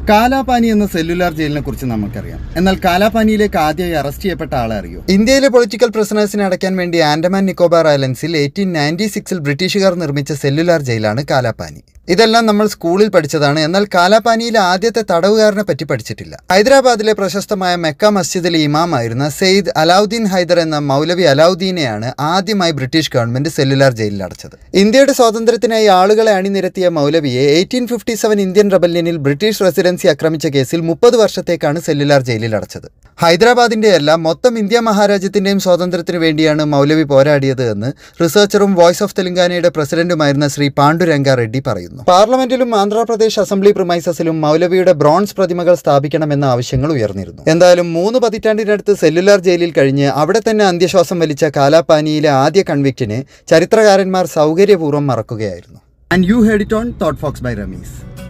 കാലാപാനി എന്ന സെല്ലുലാർ ജയിലിനെ കുറിച്ച് നമുക്കറിയാം എന്നാൽ കാലാപാനിയിലേക്ക് ആദ്യമായി അറസ്റ്റ് ചെയ്യപ്പെട്ട ആളെ അറിയോ ഇന്ത്യയിലെ പൊളിറ്റിക്കൽ പ്രസനേഴ്സിനെ അടയ്ക്കാൻ വേണ്ടി ആൻഡമാൻ നിക്കോബാർ ഐലൻഡ്സിൽ എയ്റ്റീൻ നയൻറ്റി സിക്സിൽ ബ്രിട്ടീഷുകാർ നിർമ്മിച്ച സെല്ലുലാർ ജയിലാണ് കാലാപാനി ഇതെല്ലാം നമ്മൾ സ്കൂളിൽ പഠിച്ചതാണ് എന്നാൽ കാലാപാനിയിലെ ആദ്യത്തെ തടവുകാരനെ പറ്റി പഠിച്ചിട്ടില്ല ഹൈദരാബാദിലെ പ്രശസ്തമായ മെക്ക മസ്ജിദിലെ ഇമാമായിരുന്ന സെയ്ദ് അലാവുദ്ദീൻ ഹൈദർ എന്ന മൗലവി അലാവുദ്ദീനെയാണ് ആദ്യമായി ബ്രിട്ടീഷ് ഗവൺമെന്റ് സെല്ലുലാർ ജയിലിൽ അടച്ചത് ഇന്ത്യയുടെ സ്വാതന്ത്ര്യത്തിനായി ആളുകളെ അണിനിരത്തിയ മൗലവിയെ എയ്റ്റീൻ ഫിഫ്റ്റി സെവൻ ഇന്ത്യൻ റബല്യനിൽ ബ്രിട്ടീഷ് റെസിഡൻസി ആക്രമിച്ച കേസിൽ മുപ്പത് വർഷത്തേക്കാണ് സെല്ലുലാർ ജയിലിൽ അടച്ചത് ഹൈദരാബാദിന്റെ അല്ല മൊത്തം ഇന്ത്യ മഹാരാജ്യത്തിന്റെയും സ്വാതന്ത്ര്യത്തിന് വേണ്ടിയാണ് മൗലവി പോരാടിയത് എന്ന് റിസർച്ചറും വോയിസ് ഓഫ് തെലങ്കാനയുടെ പ്രസിഡന്റുമായിരുന്ന ശ്രീ പാണ്ഡുരംഗ റെഡ്ഡി പറയുന്നു പാർലമെന്റിലും ആന്ധ്രാപ്രദേശ് അസംബ്ലി പ്രിമൈസസിലും മൗലവിയുടെ ബ്രോൺസ് പ്രതിമകൾ സ്ഥാപിക്കണമെന്ന ആവശ്യങ്ങൾ ഉയർന്നിരുന്നു എന്തായാലും മൂന്ന് പതിറ്റാണ്ടിനടുത്ത് സെല്ലുലാർ ജയിലിൽ കഴിഞ്ഞ് അവിടെ തന്നെ അന്ത്യശ്വാസം വലിച്ച കാലാപാനിയിലെ ആദ്യ കൺവിക്റ്റിനെ ചരിത്രകാരന്മാർ സൗകര്യപൂർവ്വം മറക്കുകയായിരുന്നു and you heard it on thought fox by Ramees